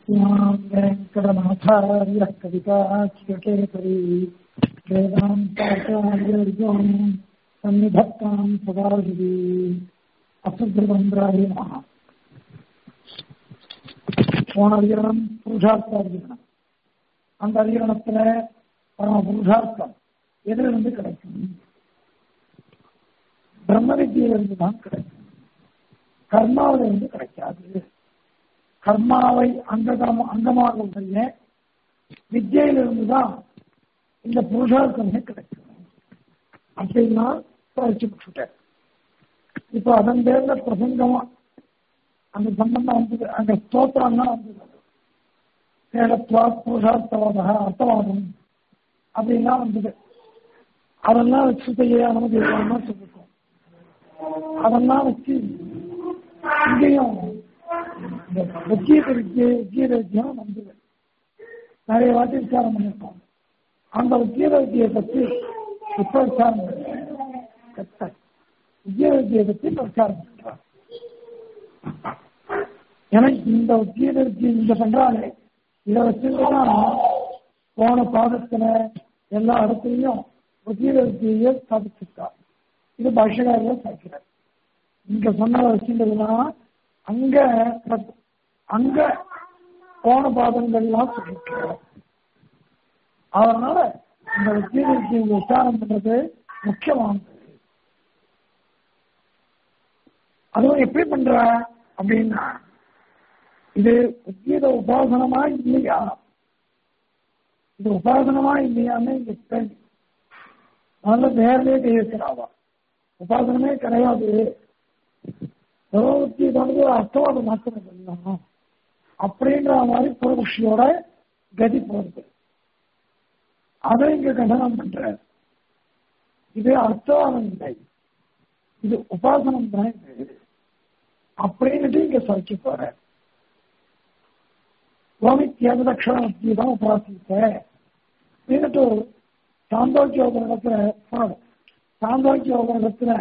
वेङ्कटनाथार्यः कविताचिकेसरी वेदान्ताचार्यर्यो सन्निधत्तां सदाशिवी அசுத்திரமந்திராய மகா போன அதிகரணம் புருஷார்த்த அதிகரணம் அந்த அதிகரணத்துல பரம புருஷார்த்தம் எதிலிருந்து கிடைக்கும் பிரம்ம வித்தியிலிருந்து தான் கிடைக்கும் கர்மாவிலிருந்து கிடைக்காது கர்மாவை அங்ககம் அங்கமாக உடைய வித்தியிலிருந்து தான் இந்த புருஷார்த்தமே கிடைக்கும் அப்படின்னா பயிற்சி விட்டுட்டேன் இப்போ அதன் பேர்ல பிரசங்கமா அந்த சம்பந்தம் வந்தது அந்த ஸ்தோத்திரம் தான் வந்தது சேலத்வா புருஷார்த்தவாத அர்த்தவாதம் அப்படின்லாம் வந்தது அதெல்லாம் வச்சு செய்ய அனுமதி இல்லாம சொல்லிருக்கோம் அதெல்லாம் வச்சு இங்கேயும் இந்த உச்சியத்திற்கு உச்சியத்தியம் வந்தது நிறைய வாட்டி விசாரம் பண்ணிருக்கோம் அந்த உச்சியத்தியை பற்றி இப்ப விசாரம் பண்ணுறேன் உத்தியோகத்தை பற்றி பிரச்சாரம் பண்றார் எனக்கு இந்த உத்தியோகத்தை இந்த பண்றாலே இதை வச்சுதான் போன பாதத்துல எல்லா இடத்துலையும் உத்தியோகத்தையே ஸ்தாபிச்சிருக்கார் இது பாஷகாரில் சாய்க்கிறார் இங்க சொன்னதை வச்சுட்டதுன்னா அங்க அங்க போன பாதங்கள்லாம் சொல்லிருக்கிறார் அதனால இந்த உத்தியோகத்தை விசாரம் பண்றது முக்கியமானது அதுவும் எப்படி பண்ற அப்படின்னா இது உத்தியத உபாசனமா இல்லையா இது உபாசனமா இல்லையான்னு இங்க கேள்வி நல்ல நேரிலே கையெழுக்கிறாவா உபாசனமே கிடையாது சர்வத்தியதானது அர்த்தவாத மாத்திரம் பண்ணணும் அப்படின்ற மாதிரி புறபுஷியோட கதி போறது அதை இங்க கண்டனம் பண்ற இது அர்த்தவாதம் இல்லை இது உபாசனம் தான் இது அப்படின்னுட்டு இங்க சொல்லிச்சு போற கோமித்யாத தட்சணமத்தி தான் உபாசித்த அப்படின்னுட்டு சாந்தோக்கியோபனிடத்துல சொல்லணும் சாந்தோக்கியோபனிடத்துல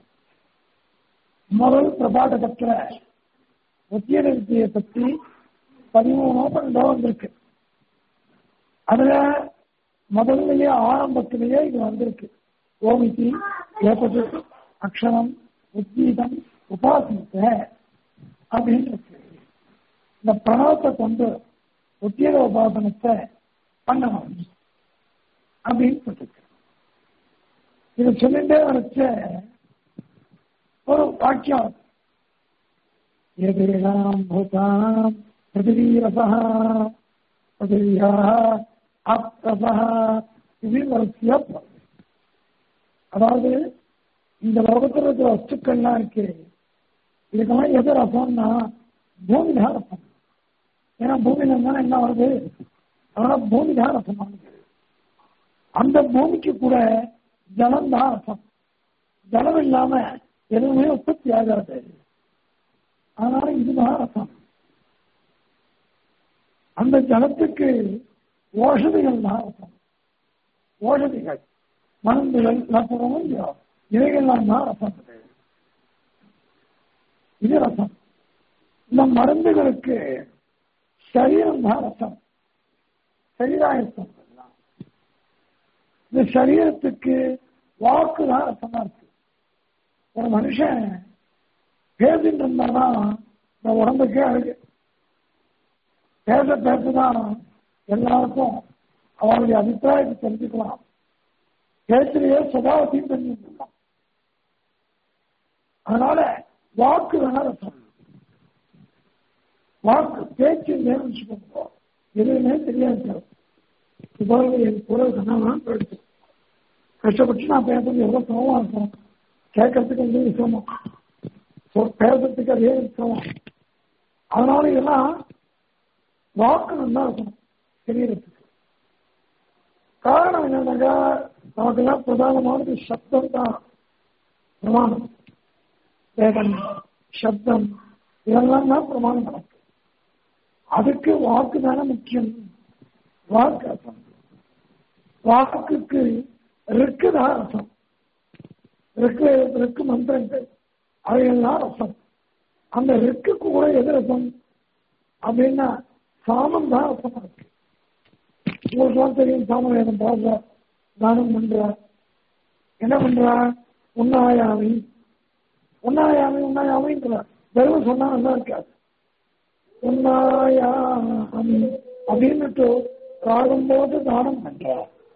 முதல் பிரபாடகத்துல உத்தியநிறுத்தியை பத்தி பதிமூணோ பன்னெண்டோ வந்திருக்கு அதுல முதல்லயே ஆரம்பத்திலேயே இது வந்திருக்கு கோமித்தி ஏற்பட்டு அக்ஷரம் உத்கீதம் உபாசித்த அப்படின்னு இந்த பிரணவத்தை கொண்டு உத்தியோக உபாசனத்தை பண்ணணும் அப்படின்னு சொல்லிருக்கு இது சொல்லிட்டே வச்ச ஒரு வாக்கியம் எதிராம் பூதாம் பிருத்திவீரசா பிருத்திவியா அப்ரசா இது வரிசையா போகுது அதாவது இந்த லோகத்தில் இருக்கிற வஸ்துக்கள்லாம் இருக்கு இதுக்கெல்லாம் எது ரசம்னா பூமி தான் ரசம் ஏன்னா பூமியில இருந்தா என்ன வருது அதனால பூமி தான் ரசமானது அந்த பூமிக்கு கூட ஜலம் தான் ரசம் ஜலம் இல்லாம எதுவுமே உற்பத்தி ஆகாது அதனால இதுதான் ரசம் அந்த ஜலத்துக்கு ஓஷதிகள் தான் ரசம் ஓஷதிகள் மருந்துகள் ரசமும் இல்லையோ இவைகள்லாம் தான் ரசம் இது ரசம் இந்த மருந்துகளுக்கு சரீரம் தான் ரசம் சரீராயத்தம் இந்த சரீரத்துக்கு வாக்கு தான் ரசமா இருக்கு ஒரு மனுஷன் பேசிட்டு இருந்தாதான் இந்த உடம்புக்கே அழகு பேச பேசதான் எல்லாருக்கும் அவருடைய அபிப்பிராயத்தை தெரிஞ்சுக்கலாம் பேச்சிலேயே சுபாவத்தையும் தெரிஞ்சுக்கலாம் அதனால வாக்கு வேணா ரசம் வாக்கு பேச்சு வச்சுக்கோங்க எதுவுமே தெரியாது இப்போ என் குரல் கண்ணாலாம் போயிடுச்சு கஷ்டப்பட்டு நான் பேசுறது எவ்வளவு சிரமமா இருக்கும் கேட்கறதுக்கு வந்து சிரமம் பேசுறதுக்கு அதே சிரமம் அதனால இதெல்லாம் வாக்கு நல்லா இருக்கணும் தெரியறதுக்கு காரணம் என்னன்னாக்கா நமக்கெல்லாம் பிரதானமானது சப்தம் தான் பிரமாணம் வேதம் சப்தம் இதெல்லாம் தான் பிரமாணம் நமக்கு அதுக்கு வாக்கு தானே முக்கியம் வாக்கு அர்த்தம் வாக்குக்கு ரிக்கு தான் அர்த்தம் ரிக்கு ரிக்கு மந்திரங்கள் அவையெல்லாம் ரசம் அந்த ரிக்கு கூட எது ரசம் அப்படின்னா சாமம் தான் ரசமா இருக்கு உங்களுக்கு தான் தெரியும் சாம வேதம் பாடுற தானம் பண்ற என்ன பண்ற உண்ணாயாமி உண்ணாயாமி உண்ணாயாமின்ற வெறும் சொன்னா நல்லா இருக்காது உண்ணாயாமி அப்படின்னுட்டு ராகம் போது தானம் பண்ற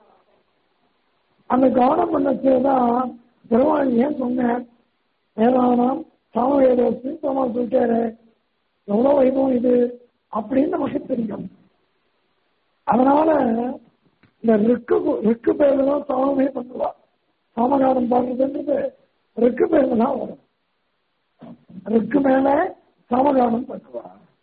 அந்த கானம் பண்ணச்சுதான் பெருமாள் ஏன் சொன்னேன் வேதானம் சாமவேதத்து பெருமாள் சொல்லிட்டாரு எவ்வளவு வைபவம் இது அப்படின்னு நமக்கு தெரியும் அதனால இந்த ரிக்கு ரிக்கு பேர்ல தான் சாமமே பண்ணுவா சாமகாரம் பாடுறதுன்றது ரிக்கு பேர்ல தான் வரும் ரிக்கு மேல சாமகாரம் பண்ணுவா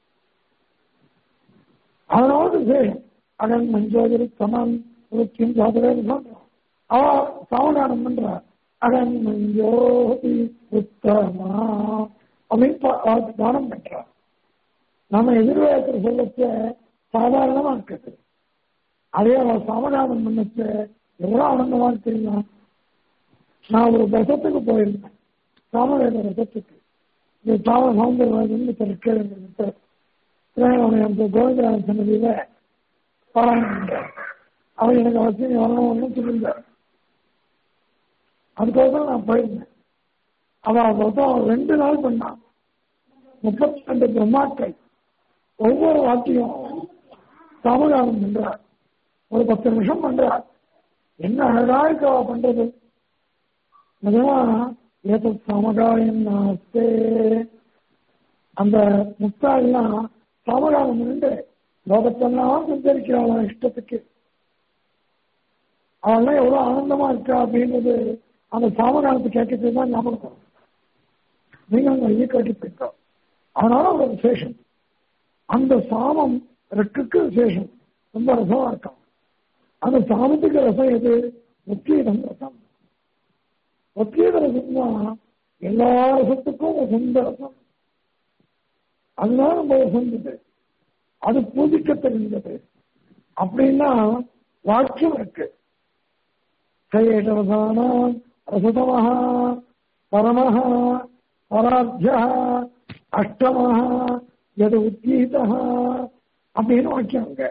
அதனால சரி அகன் மஞ்சோதரி சமன் ருக்கியம் சாதகன்னு சொல்றோம் அவ சாமகானம் பண்றா அகன் மஞ்சோதி உத்தமா அப்படின்னு தானம் பண்றா நம்ம எதிர்வேகத்தில் சொல்லச்ச சாதாரணமா இருக்குது அதே அவன் சமதானம் பண்ணச்ச எவ்வளவு ஆனந்தமா தெரியுமா நான் ஒரு ரசத்துக்கு போயிருந்தேன் சாமவேத ரசத்துக்கு இந்த சாம சௌந்தரராஜன் கேள்வி திரையவன் கோவிந்தராஜன் சன்னதியில பாராயணம் பண்றார் அவன் எனக்கு அவசியம் வரணும்னு சொல்லியிருந்தார் அதுக்கோசரம் நான் போயிருந்தேன் அவன் மொத்தம் ரெண்டு நாள் பண்ணான் முப்பத்தி ரெண்டு பிரம்மாக்கள் ஒவ்வொரு வாட்டியும் சமகாலம் பண்றார் ஒரு பத்து நிமிஷம் பண்றார் என்ன அழகா இருக்கு அவ பண்றது நிஜமா ஏதோ சமகாயம் நாஸ்தே அந்த முத்தாள்லாம் சமகாலம் நின்று லோகத்தெல்லாம் சஞ்சரிக்கிறாள் இஷ்டத்துக்கு அவெல்லாம் எவ்வளவு ஆனந்தமா இருக்கா அப்படின்றது அந்த சாமகாலத்தை கேட்கறது தான் ஞாபகம் வரும் நீங்கள் நிறைய கேட்டு போயிட்டோம் அதனால ஒரு விசேஷம் அந்த சாமம் ரெக்குக்கு விசேஷம் ரொம்ப ரசமா இருக்கும் அந்த சாமத்துக்கு ரசம் எது முக்கியம் ரசம் முக்கிய ரசம் தான் எல்லா ரசத்துக்கும் சொந்த ரசம் அதுதான் நம்ம சொந்தது அது பூஜிக்க தெரிந்தது அப்படின்னா வாக்கியம் இருக்கு கையேட்டவசான ரசதமஹ பரமஹ பராத்தியா அஷ்டமஹ எது உத்கீதா அப்படின்னு வாக்கியம் அங்க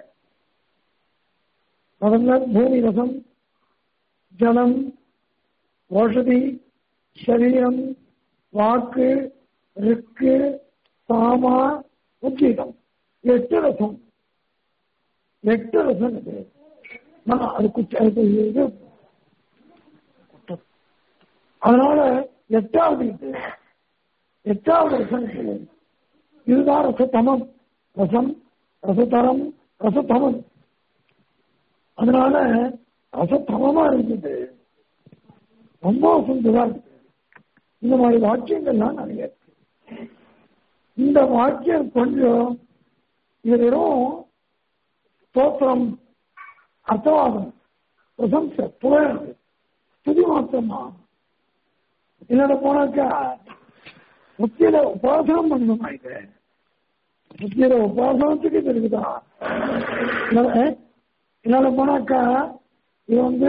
முதல்ல பூமி ரசம் ஜலம் ஓஷதி சரீரம் வாக்கு ரிக்கு சாமா உத்கீதம் எட்டு ரசம் எட்டு ரசம் இது நான் அது குச்ச இது அதனால எட்டாவது இது எட்டாவது ரசம் இது இதுதான் ரசத்தமம் ரசம் ரசதரம் ரசத்தமம் அதனால ரசத்தமமா இருக்குது ரொம்ப வசந்ததா இருக்குது இந்த மாதிரி வாக்கியங்கள்லாம் நிறைய இருக்கு இந்த வாக்கியம் கொஞ்சம் இது வெறும் ஸ்தோத்திரம் அர்த்தவாதம் பிரசம்ச புகழது ஸ்துதி மாத்திரமா என்னோட போனாக்கா முத்தியில உபாசனம் பண்ணணுமா இது முத்தியில உபாசனத்துக்கு இது இருக்குதா என்னால போனாக்கா இது வந்து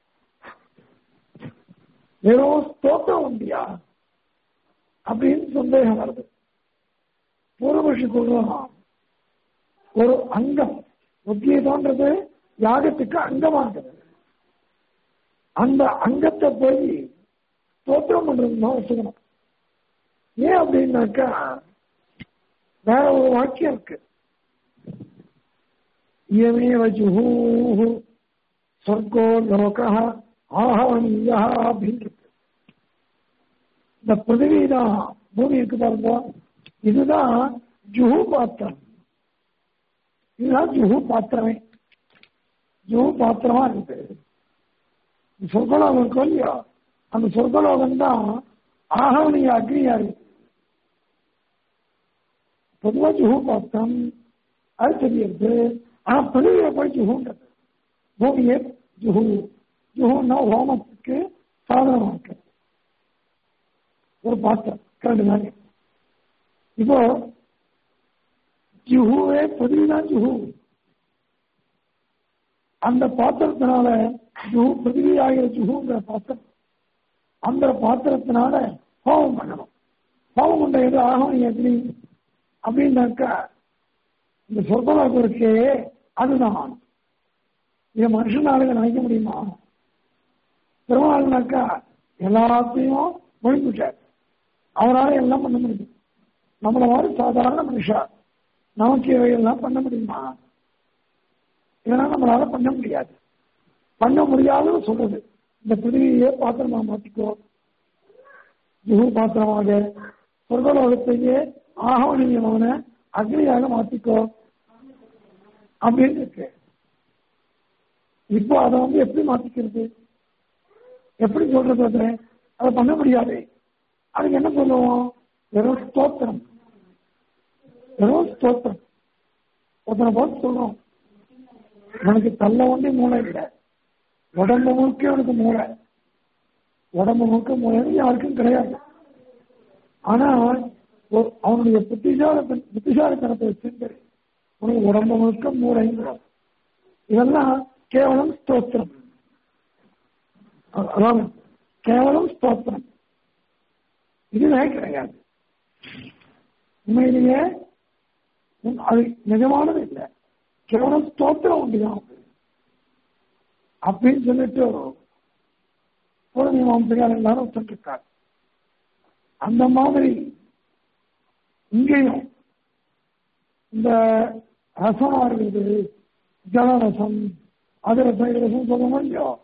வெறும் ஸ்தோத்திரம் உண்டியா அப்படின்னு சந்தேகம் வருது பூர்வபக்ஷி கொள்றோம் ஒரு அங்கம் உத்தியதோன்றது யாகத்துக்கு அங்கமா இருக்குது அந்த அங்கத்தை போய் ஸ்தோத்திரம் பண்றது தான் வச்சுக்கணும் ஏன் அப்படின்னாக்கா வேற ஒரு வாக்கியம் இருக்கு இயமேவ ஜுஹூஹு சொர்க்கோ லோக ஆஹவனியா அப்படின்னு இருக்கு இந்த பிருத்திவி தான் பூமி இருக்கு பாருங்க இதுதான் ஜுஹு பாத்திரம் இதுதான் ஜுஹு பாத்திரமே ஜுஹு பாத்திரமா இருக்குது சொர்க்கலோகம் இருக்கும் இல்லையா அந்த சொர்க்கலோகம் தான் ஆகவனிய அக்னியா இருக்கு பொதுவா ஜுஹு பாத்திரம் அது தெரியுது ஆனா பிரிவியை போய் ஜுஹுன்றது பூமியே ஜுஹு ஜுஹுன்னா ஹோமத்துக்கு சாதனமா இருக்கு ஒரு பாத்திரம் கரண்டு மாதிரி இப்போ ஜுஹுவே பிரிவிதான் ஜுஹு அந்த பாத்திரத்தினால ஜுஹு பிருத்திவி ஆகிற ஜுஹுங்கிற பாத்திரம் அந்த பாத்திரத்தினால ஹோமம் பண்ணணும் ஹோமம் பண்ண எது ஆகும் அக்னி அப்படின்னாக்கா இந்த சொர்க்கலோகம் இருக்கே அதுதான் இதை மனுஷனால நினைக்க முடியுமா பெருமாள்னாக்கா எல்லாத்தையும் மொழிவிட்டார் அவரால் எல்லாம் பண்ண முடியும் நம்மள மாதிரி சாதாரண மனுஷா நமக்கு இவையெல்லாம் பண்ண முடியுமா இதெல்லாம் நம்மளால பண்ண முடியாது பண்ண முடியாதுன்னு சொல்றது இந்த பிரிவியே பாத்திரமா மாத்திக்கோ ஜுகு பாத்திரமாக சொர்க்கலோகத்தையே ஆகவனியமான அக்னியாக மாத்திக்கோ அப்படின்னு இருக்கு இப்போ அதை வந்து எப்படி மாத்திக்கிறது எப்படி சொல்றது அது அதை பண்ண முடியாது அதுக்கு என்ன சொல்லுவோம் வெறும் ஸ்தோத்திரம் வெறும் ஸ்தோத்திரம் ஒருத்தனை பார்த்து சொல்றோம் உனக்கு தள்ள ஒன்றே மூளை இல்லை உடம்பு முழுக்க அவனுக்கு மூளை உடம்பு முழுக்க மூளை யாருக்கும் கிடையாது ஆனா ஒரு- அவனுடைய புத்திசால புத்திசாலித்தனத்தை வச்சுட்டு உனக்கு உடம்பு முழுக்க மூளைங்கிறோம் இதெல்லாம் கேவலம் ஸ்தோத்திரம் அ- அதாவது கேவலம் ஸ்தோத்திரம் இதுவே கிடையாது உண்மையிலேயே உன்- அது நிஜமானது இல்லை கேவலம் ஸ்தோத்திரம் உண்டுதான் அது. அப்படின்னு சொல்லிட்டு ஒரு மீமாம்சையார் எல்லாரும் சொல்லிருக்கார் அந்த மாதிரி இங்கேயும் இந்த ரசமா இருக்குது ஜலரசம் அது ரசம் இது ரசம் சொல்ல முடியும்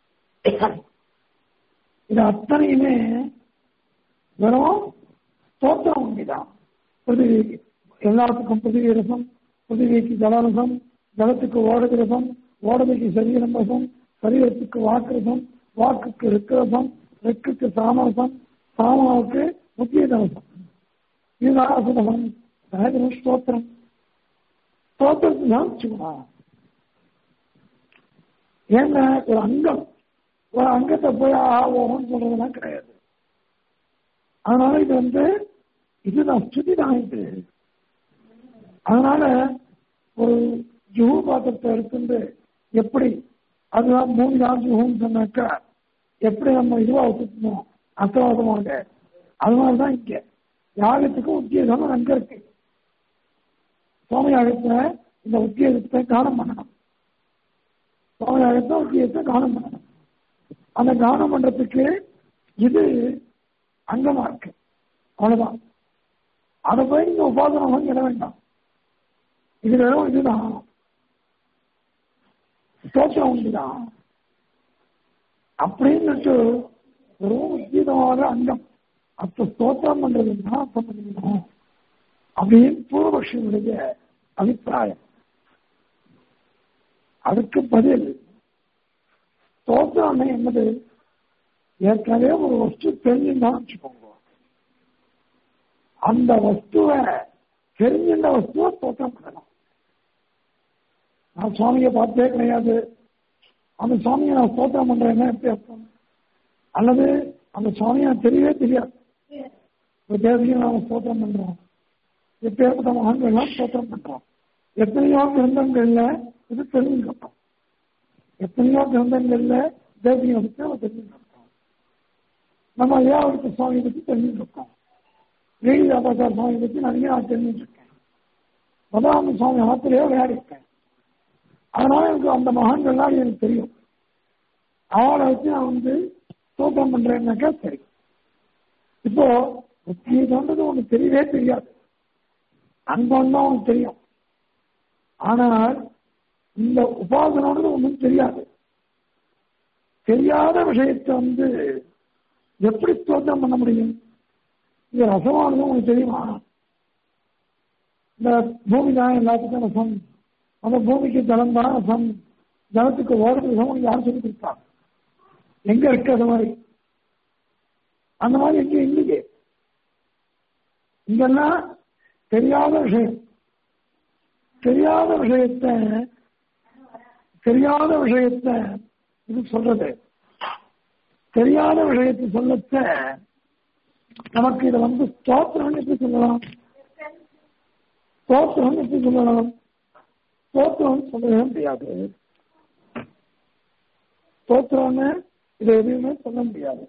இது அத்தனையுமே வெறும் ஸ்தோத்திரம் உண்டுதான் பிருத்திவி எல்லாத்துக்கும் பிருத்திவி ரசம் பிருத்திவிக்கு ஜலரசம் ஜலத்துக்கு ஓடது ரசம் ஓடதைக்கு சரீரம் ரசம் சரீரத்துக்கு வாக்கு ரசம் வாக்குக்கு ரிக்கு ரசம் ரிக்குக்கு சாமரசம் சாமாவுக்கு முக்கிய ரசம் இதுதான் அசுதம் அதாவது ஸ்தோத்திரம் ஸ்தோத்திரத்தை தான் வச்சுக்கணும் ஏன்னா ஒரு அங்கம் ஒரு அங்கத்தை போய் ஆவோம்னு சொல்றதுலாம் கிடையாது அதனால இது வந்து இதுதான் ஸ்துதி தான் இது அதனால ஒரு ஜுஹு பாத்திரத்தை எடுத்துட்டு எப்படி அதுதான் மூணு தான் ஜுஹுன்னு சொன்னாக்கா எப்படி நம்ம இதுவா வச்சுக்கணும் அசவாதமாக அது மாதிரிதான் இங்க யாகத்துக்கும் உத்தியோகம் அங்க இருக்கு சுவாமி யாகத்துல இந்த உத்தியோகத்தை காணம் பண்ணணும் சுவாமி யாகத்தை உத்தியோகத்தை காணம் பண்ணணும் அந்த கானம் பண்றதுக்கு இது அங்கமா இருக்கு அவ்வளவுதான் அதை போய் நீங்க உபாசனம் இட வேண்டாம் இது வெறும் இதுதான் ஸ்தோத்திரம் உண்டுதான் அப்படின்னுட்டு வெறும் உத்தியதமான அங்கம் அப்ப ஸ்தோத்திரம் பண்றதுன்னா அப்ப பண்ணணும் அப்படின்னு பூர்வபக்ஷனுடைய அபிப்பிராயம் அதுக்கு பதில் ஸ்தோத்திரம் என்னது ஏற்கனவே ஒரு வஸ்து தெரிஞ்சுதான் வச்சுக்கோங்க அந்த வஸ்துவை தெரிஞ்சின்ற வஸ்துவை ஸ்தோத்திரம் பண்ணணும் நான் சுவாமியை பார்த்தே கிடையாது அந்த சுவாமியை நான் ஸ்தோத்திரம் பண்றேன்னா எப்படி அர்த்தம் அல்லது அந்த சுவாமியை எனக்கு தெரியவே தெரியாது ஒரு தேவதையை நாம ஸ்தோத்திரம் பண்றோம் எப்பேற்பட்ட மகான்கள்லாம் ஸ்தோத்திரம் பண்றோம் எத்தனையோ கிரந்தங்கள்ல இது தெரிஞ்சுக்கிட்டோம் எத்தனையோ கிரந்தங்கள்ல தேவதையை பற்றி நம்ம தெரிஞ்சுக்கிட்டோம் நம்ம ஏழாவது சுவாமியை பற்றி தெரிஞ்சுக்கிட்டோம் வேடிதாபாச்சார சுவாமியை பற்றி நிறைய நான் தெரிஞ்சுருக்கேன் பதாம சுவாமி ஆத்திரையோ விளையாடிருக்கேன் அதனால எனக்கு அந்த மகான்கள்லாம் எனக்கு தெரியும் அவளை வச்சு நான் வந்து ஸ்தோத்திரம் பண்றேன்னாக்கா சரி இப்போ உத்தியோகன்றது உனக்கு தெரியவே தெரியாது அன்பம் தான் உனக்கு தெரியும் ஆனால் இந்த உபாசனோடு ஒன்றும் தெரியாது தெரியாத விஷயத்தை வந்து எப்படி ஸ்தோத்திரம் பண்ண முடியும் இது ரசமானது உங்களுக்கு தெரியுமா இந்த பூமி தான் எல்லாத்துக்கும் ரசம் அந்த பூமிக்கு ஜலம் தான் ரசம் ஜலத்துக்கு ஓடுறது ரசம் யாரும் சொல்லி கொடுத்தா எங்க இருக்கு அது மாதிரி அந்த மாதிரி எங்க இல்லையே இங்கெல்லாம் தெரியாத விஷயம் தெரியாத விஷயத்த தெரியாத விஷயத்த இது சொல்றது தெரியாத விஷயத்தை சொல்லத்த நமக்கு இதை வந்து ஸ்தோத்திரம் எப்படி சொல்லலாம் ஸ்தோத்திரம் எப்படி சொல்லலாம் ஸ்தோத்திரம் சொல்லவே முடியாது ஸ்தோத்திரம்னு இதை எதுவுமே சொல்ல முடியாது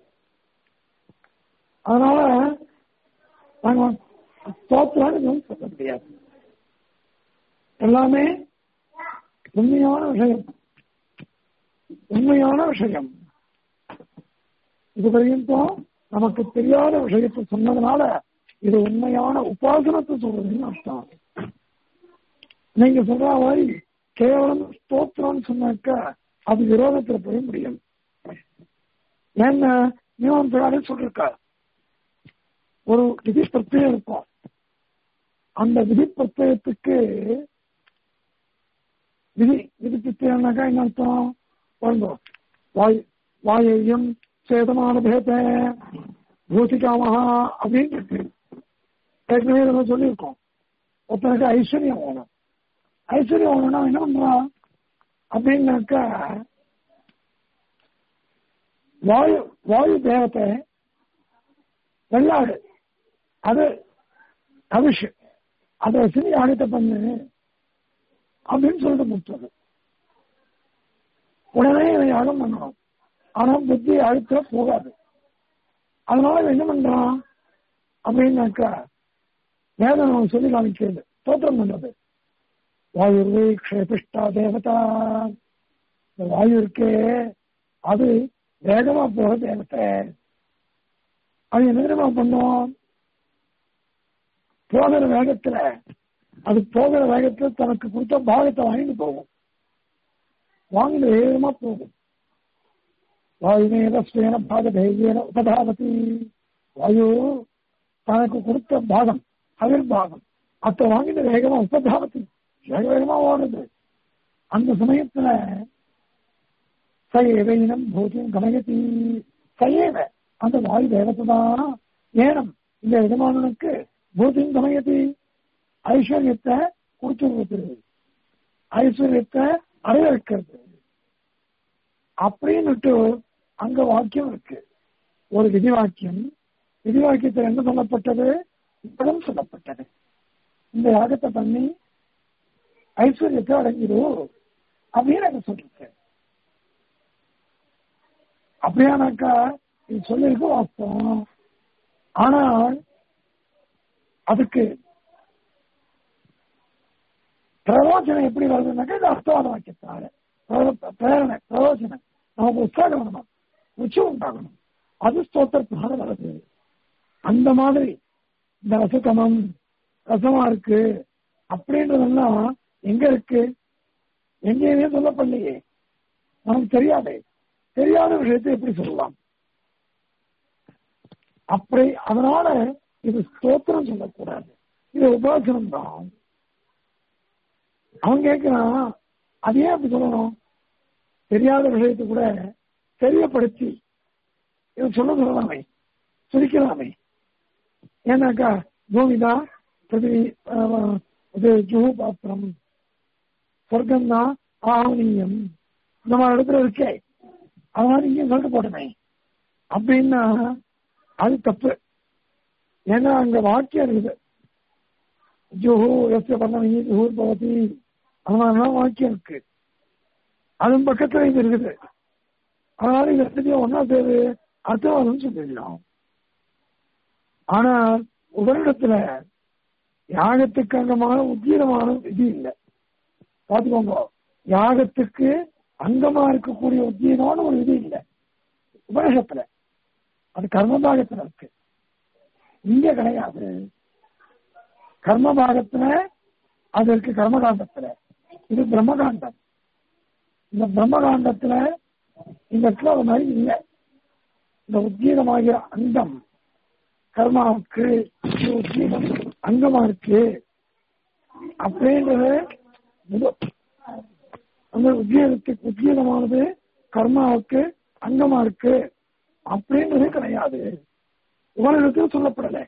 அதனால நாங்க ஸ்தோத்திரம் எதுவும் சொல்ல முடியாது எல்லாமே உண்மையான விஷயம் உண்மையான விஷயம் இது பர்யந்தம் நமக்கு தெரியாத விஷயத்தை சொன்னதுனால இது உண்மையான உபாசனத்தை சொல்றதுன்னு அர்த்தம் நீங்க சொல்ற மாதிரி கேவலம் ஸ்தோத்திரம்னு சொன்னாக்க அது விரோதத்துல போய் முடியும் ஏன்னா மீமாம்சகாரே சொல்லிருக்க ஒரு விதி பிரத்யம் இருக்கும் அந்த விதி பிரத்யத்துக்கு விதி விதி பிரத்யம்னாக்கா என்ன அர்த்தம் பாருங்க வாய் வாயையும் சேதமான பேத பூசிக்காமஹா அப்படின்னு இருக்கு ஏற்கனவே நம்ம சொல்லியிருக்கோம் ஒருத்தனுக்கு ஐஸ்வர்யம் வேணும் ஐஸ்வர்யம் வேணும்னா என்ன பண்றான் அப்படின்னாக்கா வாயு வாயு தேவத்தை வெள்ளாடு அது அபிஷ் அதை வச்சு யாகத்தை பண்ணு அப்படின்னு சொல்லிட்டு முடிச்சது உடனே இவன் யாகம் பண்ணணும் ஆனா புத்தி அழுத்த போகாது அதனால இவன் என்ன பண்றான் அப்படின்னாக்கா வேதம் அவன் சொல்லி காமிக்கிறது தோற்றம் பண்றது வாயுர்வே க்ஷேபிஷ்டா தேவதா இந்த வாயு இருக்கே அது வேகமா போக தேவத்தை அது என்ன தெரியுமா பண்ணும் போகிற வேகத்துல அது போகிற வேகத்துல தனக்கு கொடுத்த பாகத்தை வாங்கிட்டு போகும் வாங்கிட்டு வேகமா போகும் வாயுமேத சுயன பாக தைரியன உபதாபதி வாயு தனக்கு கொடுத்த பாகம் அவிர் பாகம் அத்தை வாங்கிட்டு வேகமா உபதாபத்தி வேக வேகமா ஓடுறது அந்த சமயத்துல சயேவைனம் பூஜ்யம் கமயத்தி சயேவ அந்த வாயு தேவத்தை தான் ஏனம் இந்த எஜமானனுக்கு பூஜ்யம் கமயத்தி ஐஸ்வர்யத்தை கொடுத்து கொடுத்துருது ஐஸ்வர்யத்தை அடைய வைக்கிறது அப்படின்னுட்டு அங்க வாக்கியம் இருக்கு ஒரு விதி வாக்கியம் விதி வாக்கியத்தில் என்ன சொல்லப்பட்டது இப்படம் சொல்லப்பட்டது இந்த யாகத்தை பண்ணி ஐஸ்வர்யத்தை அடங்கிடும் அப்படின்னு எனக்கு சொல்லிருக்கேன் அப்படியானாக்கா இது சொல்லிருக்கு வாஸ்தவம் ஆனால் அதுக்கு பிரயோஜனம் எப்படி வருதுன்னாக்கா இது அர்த்தவாத வாக்கியத்தால பிரேரணை பிரயோஜனம் நமக்கு உற்சாகம் வரணும் ருச்சி உண்டாகணும் அது ஸ்தோத்திரத்தினால வருது அந்த மாதிரி இந்த ரசகமம் ரசமா இருக்கு அப்படின்றதெல்லாம் எங்க இருக்கு எங்கேயுமே சொல்லப்படலையே நமக்கு தெரியாதே தெரியாத விஷயத்தை எப்படி சொல்லலாம் அப்படி அதனால இது ஸ்தோத்திரம் சொல்லக்கூடாது இது உபாசனம் தான் அவன் கேட்கிறான் அது ஏன் அப்படி சொல்லணும் தெரியாத விஷயத்தை கூட தெரியப்படுத்தி இது சொல்ல சொல்லலாமே சுரிக்கலாமே ஏன்னாக்கா பூமிதா பிருத்திவி இது ஜுகு பாத்திரம் சொர்க்கம் தான் ஆவணீயம் இந்த மாதிரி இடத்துல இருக்கே அதனால இங்கே சொல்லிட்டு போட்டமே அப்படின்னா அது தப்பு ஏன்னா அங்க வாக்கியம் இருக்குது ஜுஹு எஸ்ய பண்ணி ஜுஹு பவதி அதனால வாக்கியம் இருக்கு அதன் பக்கத்துல இது இருக்குது அதனால இது ரெண்டுத்தையும் ஒன்னா சேரு அர்த்தவாதம் சொல்லிடலாம் ஆனா உடனிடத்துல யாகத்துக்கு அங்கமான உத்தீரமான விதி இல்லை பாத்துக்கோங்க யாகத்துக்கு அங்கமா இருக்கக்கூடிய உத்தீரமான ஒரு விதி இல்லை உபநிஷத்துல அது கர்மபாகத்துல இருக்கு இங்க கிடையாது கர்மபாகத்துல அது இருக்கு கர்மகாண்டத்துல இது பிரம்மகாண்டம் இந்த பிரம்மகாண்டத்துல இந்த இடத்துல ஒரு மாதிரி இல்லை இந்த உத்கீதமாகிற அங்கம் கர்மாவுக்கு இது உத்கீதம் அங்கமா இருக்கு அப்படின்றது அந்த உத்கீதத்துக்கு உத்கீதமானது கர்மாவுக்கு அங்கமா இருக்கு அப்படின்றது கிடையாது உபநிடத்தில் சொல்லப்படலை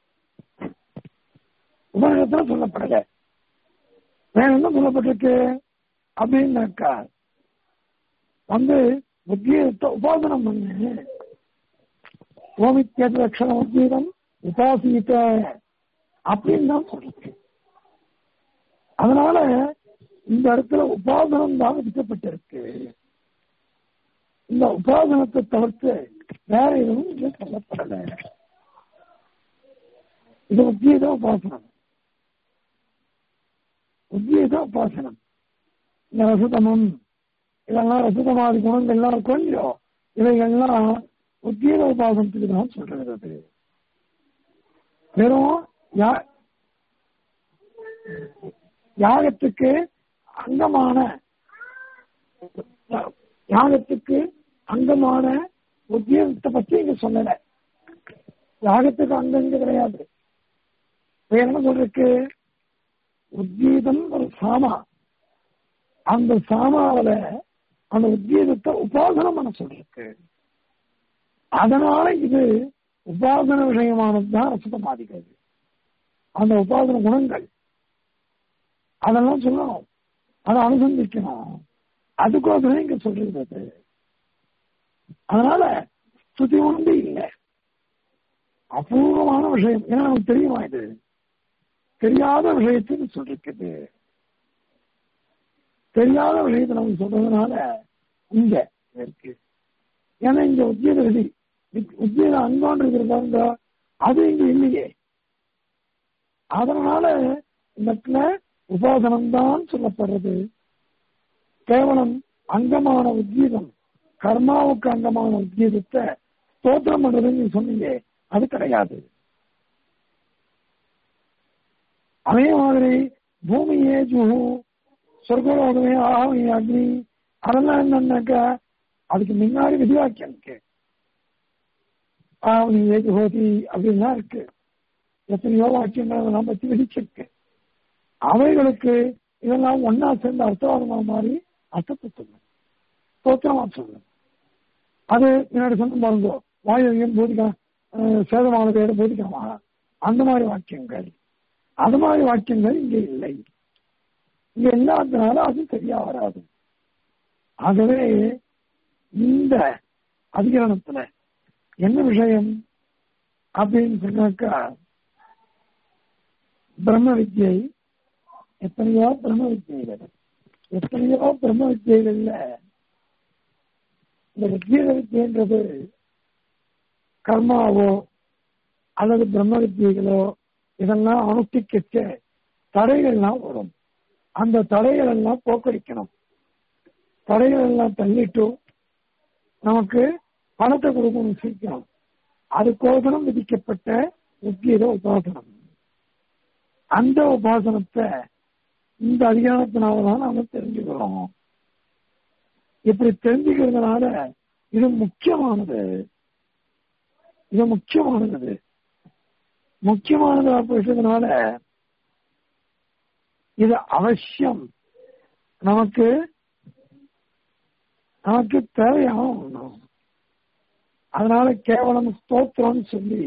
உபநிடத்தில் சொல்லப்படலை வேற என்ன சொல்லப்பட்டிருக்கு அப்படின்னாக்கா வந்து உத்கீதத்தை உபாசனம் பண்ணு ஓமித்யது லட்சண உத்கீதம் உபாசீத்த அப்படின்னு தான் சொல்லிருக்கு அதனால இந்த இடத்துல உபாசனம் தான் விதிக்கப்பட்டிருக்கு இந்த உபாசனத்தை தவிர்த்து வேற எதுவும் இங்க சொல்லப்படல இது உத்கீத உபாசனம் உத்வீத உபாசனம் இந்த ரசதமம் இதெல்லாம் ரசதமாதி குணங்கள்லாம் இருக்கும் இல்லையோ இவைகள்லாம் உத்வீத உபாசனத்துக்கு தான் சொல்றது அது வெறும் யா- யாகத்துக்கு அங்கமான யாகத்துக்கு அங்கமான உத்தியோகத்தை பத்தி இங்க சொல்லல யாகத்துக்கு அங்கம் இங்க கிடையாது இப்ப என்ன சொல்றதுக்கு உத்கீதம் ஒரு சாமா அந்த சாமாவில அந்த உத்கீதத்தை உபாசனம் பண்ண சொல்றதுக்கு அதனால இது உபாசன விஷயமானதுதான் ரசதமாதிக்கிறது அந்த உபாசன குணங்கள் அதெல்லாம் சொல்லணும் அதை அனுசந்திக்கணும் அதுக்கோசரம் இங்க சொல்றது அது. அதனால ஸ்துதி உண்டு இல்லை அபூர்வமான விஷயம் ஏன்னா நமக்கு தெரியுமா இது தெரியாத விஷயத்துக்கு சொல்லிருக்குது தெரியாத விஷயத்தை நமக்கு சொல்றதுனால இங்க இருக்கு ஏன்னா இங்க உத்தியோக விதி உத்தியோக அங்கோன்று இருக்கிறதாங்க அது இங்க இல்லையே அதனால இந்த இடத்துல உபாசனம் தான் சொல்லப்படுறது கேவலம் அங்கமான உத்கீதம் கர்மாவுக்கு அங்கமான உத்கீதத்தை ஸ்தோத்திரம் பண்றதுன்னு நீங்க சொன்னீங்க அது கிடையாது அதே மாதிரி பூமியே ஜுஹு சொர்க்கலோகமே ஆகமே அக்னி அதெல்லாம் என்னன்னாக்கா அதுக்கு முன்னாடி விதிவாக்கியம் இருக்கு ஆவணி ஏஜுஹோதி அப்படின்லாம் இருக்கு எத்தனையோ வாக்கியங்கள் அதெல்லாம் பத்தி விதிச்சிருக்கு அவைகளுக்கு இதெல்லாம் ஒன்னா சேர்ந்து அர்த்தவாதமா மாறி அர்த்தத்தை சொல்லும் ஸ்தோத்திரமா சொல்லும் அது முன்னாடி சொன்ன பாருங்க வாயுவையும் போதிக்கலாம் சேதமான பேரை போதிக்கலாமா அந்த மாதிரி வாக்கியங்கள் அது மாதிரி வாக்கியங்கள் இங்க இல்லை இங்க இல்லாததுனால அது சரியா வராது ஆகவே இந்த அதிகரணத்துல என்ன விஷயம் அப்படின்னு சொன்னாக்கா பிரம்ம வித்யை எத்தனையோ பிரம்ம வித்தியைகள் எத்தனையோ பிரம்ம வித்தியைகள்ல இந்த வித்யீத வித்தியன்றது கர்மாவோ அல்லது பிரம்ம வித்தியைகளோ இதெல்லாம் அனுஷ்டிக்க தடைகள்லாம் வரும் அந்த தடைகள் எல்லாம் போக்கடிக்கணும் தடைகள் எல்லாம் தள்ளிட்டு நமக்கு பணத்தை கொடுக்கணும் சீக்கிரம் அதுக்கோசரம் விதிக்கப்பட்ட உத்கீத உபாசனம் அந்த உபாசனத்தை இந்த அதிகாரத்தினாலதான் நாம தெரிஞ்சுக்கிறோம் இப்படி தெரிஞ்சுக்கிறதுனால இது முக்கியமானது இது முக்கியமானது முக்கியமானது அப்படின்றதுனால இது அவசியம் நமக்கு நமக்கு தேவையான ஒண்ணு அதனால கேவலம் ஸ்தோத்திரம்னு சொல்லி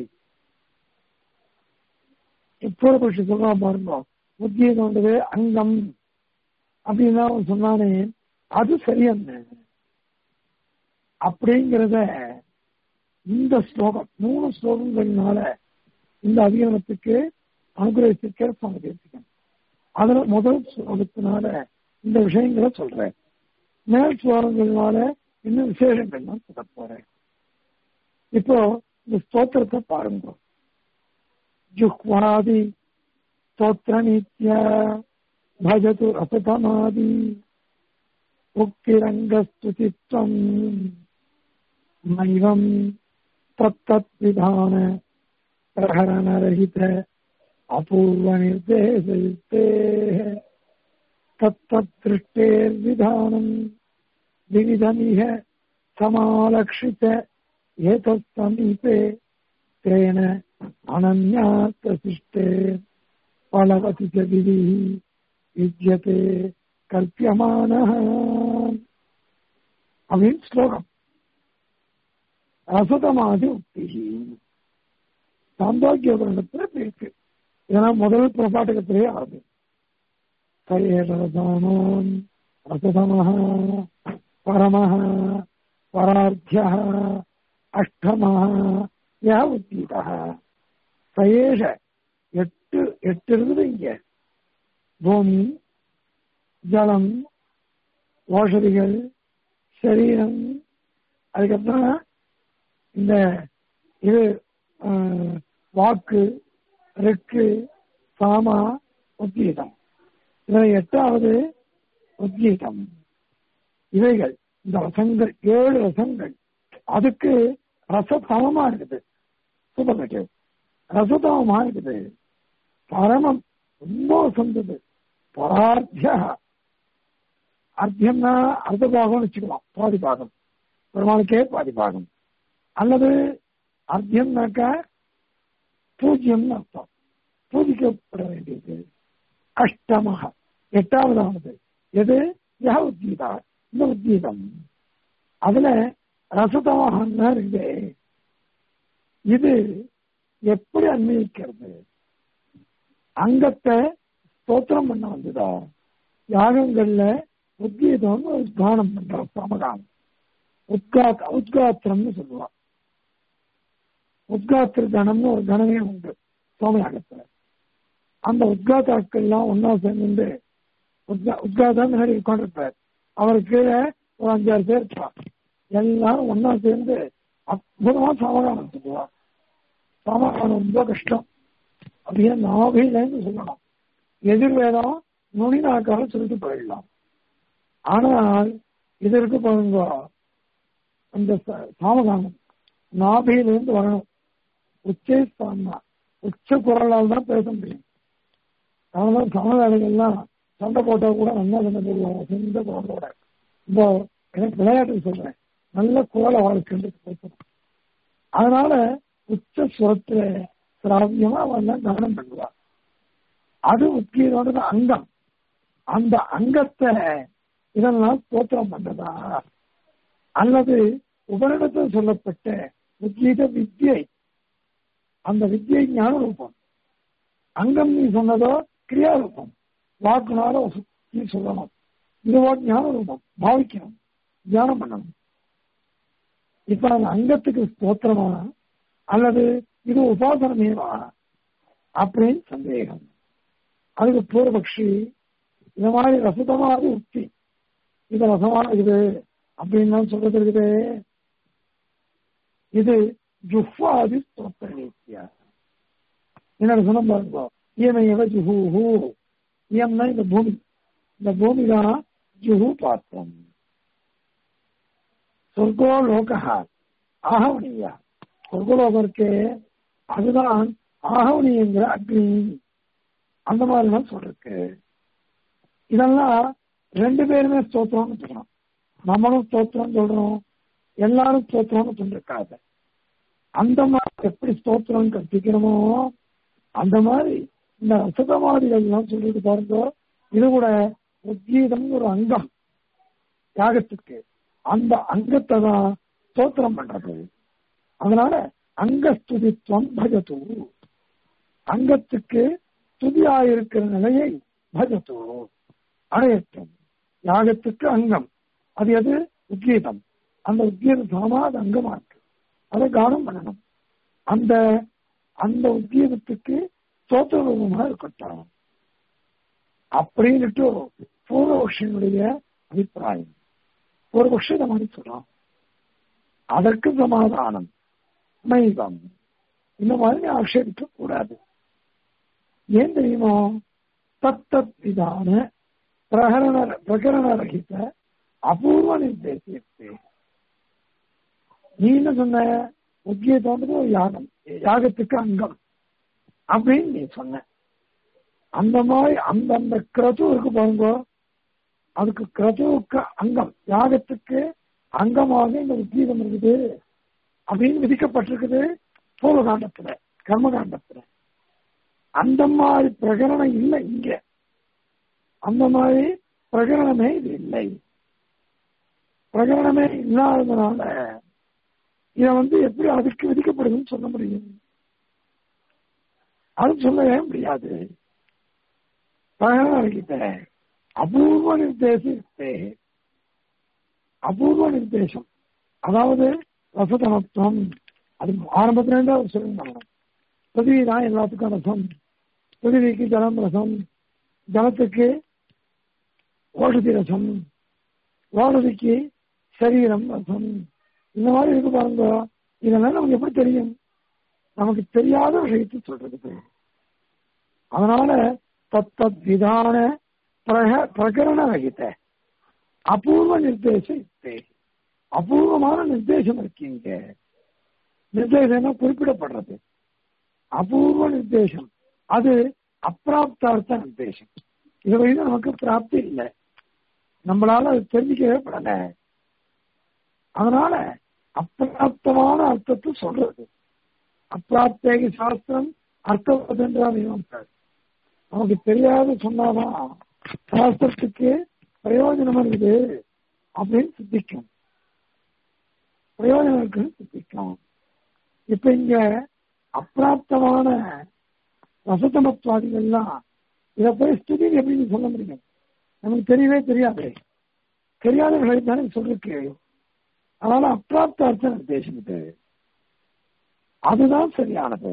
இப்போ பட்சி சொல்றா பாருங்க உத்தியோகம்ன்றது அங்கம் அப்படின்னு அவன் சொன்னானே அது சரியன்னு அப்படிங்கிறத இந்த ஸ்லோகம் மூணு ஸ்லோகங்கள்னால இந்த அதிகாரத்துக்கு அனுகிரகிச்சிருக்கிற சுவாமி தேசிகன் அதுல முதல் ஸ்லோகத்தினால இந்த விஷயங்களை சொல்றேன் மேல் ஸ்லோகங்கள்னால இன்னும் விசேஷங்கள்லாம் சொல்ல போறேன் இப்போ இந்த ஸ்தோத்திரத்தை பாருங்க ஜுஹ்வாதி ஸ்தோத்திர நித்ய பஜது ரசதமாதி உக்திரங்கஸ்துதித்வம் மைவம் தத்தத் விதான பிரகரணரहित अपूर्व निर्देशयुक्ते तत्तदृष्टेर्विधानम् विविधमिह समालक्षित एतत्समीपे तेन अनन्यात्प्रशिष्टे फलवति च विधिः युज्यते कल्प्यमानः அப்படின்னு ஸ்லோகம் ரசதமாதி உக்தி சாந்தோக்கியோகத்துல இருக்கு இதெல்லாம் முதல் பிரபாட்டகத்திலேயே ஆகுது சரேஷரசானோன் ரசதமஹ பரமஹ பரார்த்திய அஷ்டமஹ யா உத்தீதா சயேஷ எட்டு எட்டு இருக்குது இங்க பூமி ஜலம் ஓஷதிகள் சரீரம் அதுக்கப்புறம் இந்த இது வாக்கு ரெக்கு சாமா உத்தீதம் இதுல எட்டாவது உத்கீதம் இவைகள் இந்த ரசங்கள் ஏழு ரசங்கள் அதுக்கு ரசதமமா இருக்குது சூப்பர்மேட்டிவ் ரசதமமா இருக்குது பரமம் ரொம்ப சொந்தது பரார்த்திய அர்த்தியம்னா அர்த்த பாகம்னு வச்சுக்கலாம் பாதி பாகம் பெருமாளுக்கே பாதி பாகம் அல்லது அர்த்தியம்னாக்கா பூஜ்யம்னு அர்த்தம் பூஜிக்கப்பட வேண்டியது அஷ்டமாக எட்டாவதானது எது யா உத்கீதா இந்த உத்கீதம் அதுல ரசதமாக இருக்கு இது எப்படி அன்வயிக்கிறது அங்கத்தை ஸ்தோத்திரம் பண்ண வந்ததா யாகங்கள்ல உத்கீதம் ஒரு தானம் பண்ற சமகானம் உத்காத் உத்காத்திரம்னு சொல்லுவான் உத்காத்திர கணம்னு ஒரு கணமே உண்டு சோமயாகத்துல அந்த உத்காத்தாக்கள்லாம் ஒன்னா சேர்ந்து உத்கா உத்காதான் முன்னாடி உட்காந்துருப்பார் அவர் கீழே ஒரு அஞ்சாறு பேர் இருப்பார் எல்லாரும் ஒன்னா சேர்ந்து அற்புதமா சமாதானம் சொல்லுவார் சமாதானம் ரொம்ப கஷ்டம் அப்படியே நாகையிலேருந்து சொல்லலாம் எதிர்வேதம் நுனி நாக்கால சொல்லிட்டு போயிடலாம் ஆனால் இதற்கு பாருங்க அந்த சாமதானம் நாபியிலிருந்து வரணும் உச்சை ஸ்தானம் உச்ச குரலால் தான் பேச முடியும் அதனால சமவேலைகள்லாம் சண்டை போட்டா கூட நல்லா சண்டை போடுவாங்க சொந்த குரலோட இப்போ எனக்கு விளையாட்டு சொல்றேன் நல்ல குரலை வாழ்க்கை பேசணும் அதனால உச்ச சுரத்துல சிராவியமா அவெல்லாம் கவனம் பண்ணுவா அது உத்கீதோட அங்கம் அந்த அங்கத்தை இதெல்லாம் தோற்றம் பண்றதா அல்லது உபரிடத்தில் சொல்லப்பட்ட உத்கீத வித்யை அந்த வித்யை ஞான ரூபம் அங்கம் நீ சொன்னதோ கிரியாரூபம் வாக்குனால நீ சொல்லணும் இதுவோ ஞான ரூபம் பாவிக்கணும் தியானம் பண்ணணும் இப்ப அந்த அங்கத்துக்கு ஸ்தோத்திரமா அல்லது இது உபாசனமேவா அப்படின்னு சந்தேகம் அதுக்கு பூர்வபக்ஷி இந்த மாதிரி ரசதமான உக்தி இது ரசமா இருக்குது அப்படின்னு சொல்றது இருக்குது இது ஜுஹ்வாதி ஸ்தோத்திர நீத்தியா என்ன சொன்ன பாருங்க இயமையவ ஜுஹூஹூ இயம்னா இந்த பூமி இந்த பூமி தான் ஜுஹு பாத்திரம் சொர்க்கோ லோகா ஆகவனியா சொர்க்கலோகம் இருக்கே அதுதான் ஆகவனிங்கிற அக்னி அந்த மாதிரிலாம் சொல்றக்கு இதெல்லாம் ரெண்டு பேருமே ஸ்தோத்திரம்னு சொல்லணும் நம்மளும் ஸ்தோத்திரம் சொல்றோம் எல்லாரும் ஸ்தோத்திரம்னு சொல்லிருக்காங்க அந்த மாதிரி எப்படி ஸ்தோத்திரம் கற்பிக்கணுமோ அந்த மாதிரி இந்த ரசதமாதிகள் எல்லாம் சொல்லிட்டு பாருங்க இது கூட உத்கீதம் ஒரு அங்கம் யாகத்துக்கு அந்த அங்கத்தை தான் ஸ்தோத்திரம் பண்றது அதனால அங்கஸ்துதித்வம் பஜது அங்கத்துக்கு துதியாயிருக்கிற நிலையை பஜது அடையட்டும் யாகத்துக்கு அங்கம் அது எது உத்கீதம் அந்த உத்கீத சாமா அது அங்கமா இருக்கு அதை கானம் பண்ணணும் அந்த அந்த உத்கீதத்துக்கு ஸ்தோத்திர ரூபமா இருக்கட்டும் அப்படின்னுட்டு பூர்வபக்ஷனுடைய அபிப்பிராயம் பூர்வபக்ஷ இதை மாதிரி சொல்றான் அதற்கு சமாதானம் மைவம் இந்த மாதிரி ஆட்சேபிக்க கூடாது ஏன் தெரியுமோ தத்தத் விதான பிரகரண பிரகரண ரகித அபூர்வ நிர்தேசியத்தை நீ என்ன சொன்ன உத்கீதம்ன்றது ஒரு யாகம் யாகத்துக்கு அங்கம் அப்படின்னு நீ சொன்ன அந்த மாதிரி அந்த அந்த கிரது இருக்கு பாருங்க அதுக்கு கிரதுவுக்கு அங்கம் யாகத்துக்கு அங்கமாக இந்த உத்கீதம் இருக்குது அப்படின்னு விதிக்கப்பட்டிருக்குது பூர்வகாண்டத்துல கர்மகாண்டத்துல அந்த மாதிரி பிரகரணம் இல்லை இங்க அந்த மாதிரி பிரகரணமே இது இல்லை பிரகரணமே இல்லாததுனால இத வந்து எப்படி அதுக்கு விதிக்கப்படுதுன்னு சொல்ல முடியும் அது சொல்லவே முடியாது பிரகரணம் இருக்கிட்ட அபூர்வ நிர்தேசத்தை அபூர்வ நிர்தேசம் அதாவது ரசதனத்துவம் அது ஆரம்பத்துல இருந்து அவர் சொல்லியிருந்தாங்க பிருத்திவி தான் எல்லாத்துக்கும் ரசம் பிருத்திவிக்கு ஜலம் ரசம் ஜலத்துக்கு ஓடுதி ரசம் ஓடுதிக்கு சரீரம் ரசம் இந்த மாதிரி இருக்கு பாருங்க இதெல்லாம் நமக்கு எப்படி தெரியும் நமக்கு தெரியாத விஷயத்தை சொல்றது அதனால தத்தத் விதான பிரக பிரகரண ரகித அபூர்வ நிர்தேசம் அபூர்வமான நிர்தேசம் இருக்கீங்க நிர்தேசம் குறிப்பிடப்படுறது அபூர்வ நிர்தேசம் அது அப்பிராப்தார்த்த நிர்தேசம் இது வரைக்கும் நமக்கு பிராப்தி இல்லை நம்மளால அது தெரிஞ்சுக்கவே படல அதனால அப்பிராப்தமான அர்த்தத்தை சொல்றது அப்பிராப்தேக சாஸ்திரம் அர்த்தவதென்றால் நமக்கு தெரியாத சொன்னாதான் சாஸ்திரத்துக்கு பிரயோஜனம் இருக்குது அப்படின்னு சித்திக்கும் பிரயோஜனம் இருக்குன்னு சித்திக்கும் இப்ப இங்க அப்பிராப்தமான ரசதமத்வாதிகள்லாம் இதை போய் ஸ்துதி எப்படின்னு சொல்ல முடியும் நமக்கு தெரியவே தெரியாது தெரியாத விஷயம் தானே சொல்லிருக்கு அதனால அப்பிராப்த அர்த்த நிர்தேசம் இது அதுதான் சரியானது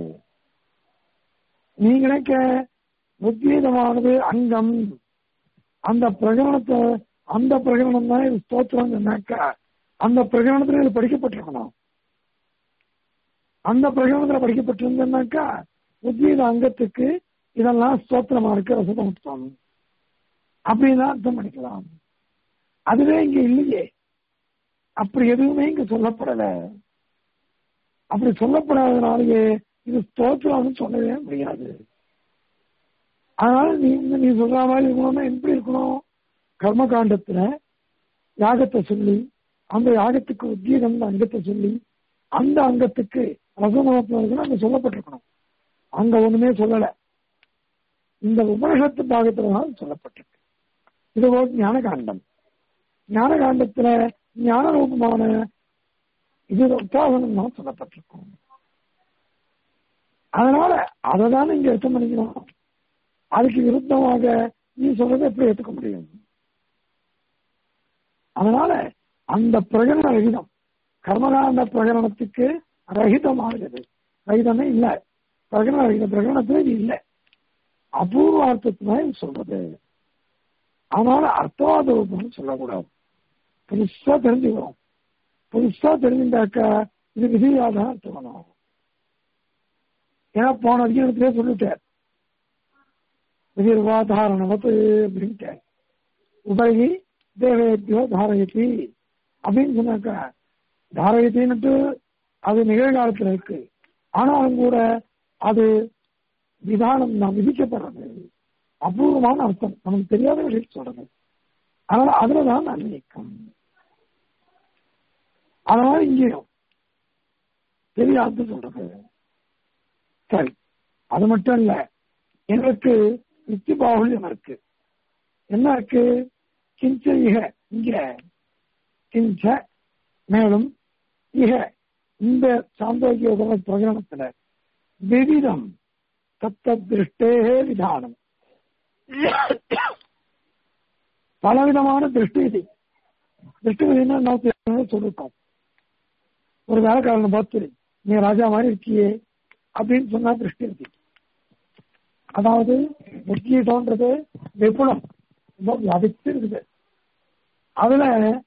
நீ நினைக்க உத்வீதமானது அங்கம் அந்த பிரகரணத்தை அந்த பிரகரணம் தான் இது ஸ்தோத்திரம் சொன்னாக்கா அந்த பிரகரணத்துல இது படிக்கப்பட்டிருக்கணும் அந்த பிரகரணத்துல படிக்கப்பட்டிருந்தேன்னாக்கா உத்வீத அங்கத்துக்கு இதெல்லாம் ஸ்தோத்திரமா இருக்கு ரசதமத்துவம் அப்படின்னு அர்த்தம் பண்ணிக்கலாம் அதுவே இங்க இல்லையே அப்படி எதுவுமே இங்க சொல்லப்படல அப்படி சொல்லப்படாதனாலேயே இது ஸ்தோத்திரம்னு சொல்லவே முடியாது அதனால நீ நீ சொல்ற மாதிரி இருக்கணும்னா எப்படி இருக்கணும் கர்ம காண்டத்துல யாகத்தை சொல்லி அந்த யாகத்துக்கு உத்கீதம் அங்கத்தை சொல்லி அந்த அங்கத்துக்கு ரசமகத்துவம் அங்க சொல்லப்பட்டிருக்கணும் அங்க ஒண்ணுமே சொல்லல இந்த உபனிஷத்து பாகத்துல தான் சொல்லப்பட்டிருக்கு இது ஒரு ஞான காண்டம் ஞான காண்டத்துல ஞான ரூபமான இது உத்தாசனம் தான் சொல்லப்பட்டிருக்கும் அதனால அதை தானே இங்க அர்த்தம் பண்ணிக்கணும் அதுக்கு விருத்தமாக நீ சொல்றதை எப்படி ஏற்றுக்க முடியும் அதனால அந்த பிரகடன ரகிதம் கர்மகாண்ட பிரகடனத்துக்கு ரகிதமாகிறது ரகிதமே இல்ல பிரகடன ரகித பிரகடனத்துல இது இல்லை அபூர்வார்த்தத்துதான் சொல்றது அதனால அர்த்தவாத ரூபம்னு சொல்லக்கூடாது புதுசா தெரிஞ்சுக்கிறோம் புதுசா தெரிஞ்சுட்டாக்கா இது விதியாதான் அர்த்தம் ஏன்னா போன அதிகாரத்திலே சொல்லிட்டார் விதிர்வாதாரணவத்து அப்படின்ட்டார் உபரி தேவேபியோ தாரயத்தி அப்படின்னு சொன்னாக்கா தாரயத்தின்னுட்டு அது நிகழ்காலத்தில் இருக்கு ஆனாலும் கூட அது விதானம் தான் விதிக்கப்படுறது அபூர்வமான அர்த்தம் நமக்கு தெரியாத விஷயம் சொல்றது அதனால அதுலதான் அன்னிக்கம் அதனால இங்கேயும் தெரியாது சொல்றது சரி அது மட்டும் இல்ல எனக்கு யுக்தி பாகுல்யம் இருக்கு என்ன இருக்கு கிஞ்ச இக இங்க கிஞ்ச மேலும் இக இந்த சாந்தோக்கிய உபக பிரகடனத்துல விவிதம் தத்த திருஷ்டே விதானம் பலவிதமான திருஷ்டி விதி திருஷ்டி விதினா நம்ம சொல்லிருக்கோம் ஒரு வேலைக்காரனை பார்த்து நீ ராஜா மாதிரி இருக்கியே அப்படின்னு சொன்னா திருஷ்டி விதி அதாவது முக்கியத்தோன்றது விபுலம் ரொம்ப வியாபித்து இருக்குது அதுல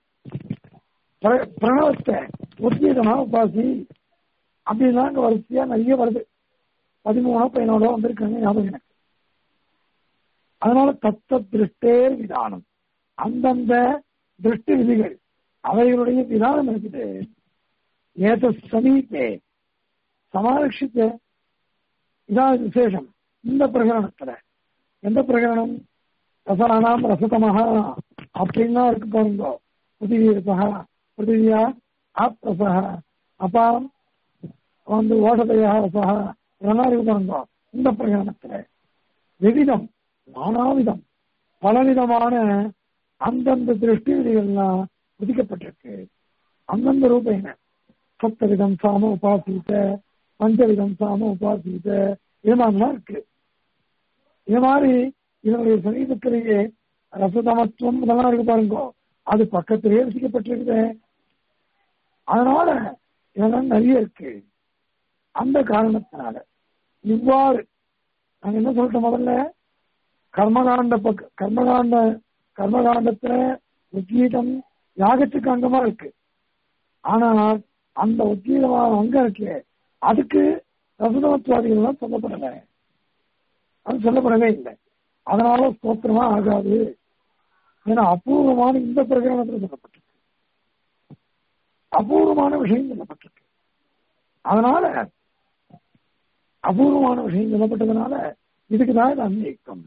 பிரணவத்தை உத்கீதமா உபாசி அப்படின்லாம் அங்க வரிசையா நிறைய வருது பதிமூணோ பதினோடோ வந்திருக்காங்க ஞாபகம் எனக்கு அதனால தத்த திருஷ்டே விதானம் அந்தந்த திருஷ்டி விதிகள் அவைகளுடைய விதானம் இருக்குது ஏத சமீபே சமாரட்சித்த இதான் விசேஷம் இந்த பிரகரணத்துல எந்த பிரகரணம் ரசனாம் ரசதமஹா அப்படின்னா இருக்கு பாருங்க பிருத்திவீரசா பிருத்திவியா ஆப்ரசா அபாம் வந்து ஓஷதையா ரசா இதெல்லாம் இருக்கு பாருங்க இந்த பிரகரணத்துல விவிதம் நானாவிதம் பலவிதமான அந்தந்த திருஷ்டி விதிகள்லாம் விதிக்கப்பட்டிருக்கு அந்தந்த ரூபேன சப்தவிதம் சாம உபாசித்த பஞ்சவிதம் சாம உபாசித்த இது மாதிரிலாம் இருக்கு இது மாதிரி இதனுடைய சமீபத்திலேயே ரசதமத்துவம் இதெல்லாம் இருக்கு பாருங்க அது பக்கத்திலேயே விதிக்கப்பட்டிருக்குது அதனால இதெல்லாம் நிறைய இருக்கு அந்த காரணத்தினால இவ்வாறு நாங்க என்ன சொல்லிட்டோம் முதல்ல கர்மகாண்ட பக்க கர்மகாண்ட கர்மகாண்டத்துல உத்கீதம் யாகத்துக்கு அங்கமா இருக்கு ஆனால் அந்த உத்கீதமான அங்கம் இருக்கு அதுக்கு ரசதமத்துவாதிகள் எல்லாம் சொல்லப்படலை அது சொல்லப்படவே இல்லை அதனால ஸ்தோத்திரமா ஆகாது ஏன்னா அபூர்வமான இந்த பிரகரணத்தில் சொல்லப்பட்டிருக்கு அபூர்வமான விஷயம் சொல்லப்பட்டிருக்கு அதனால அபூர்வமான விஷயம் சொல்லப்பட்டதுனால இதுக்கு தான் இது அன்வயிக்கும்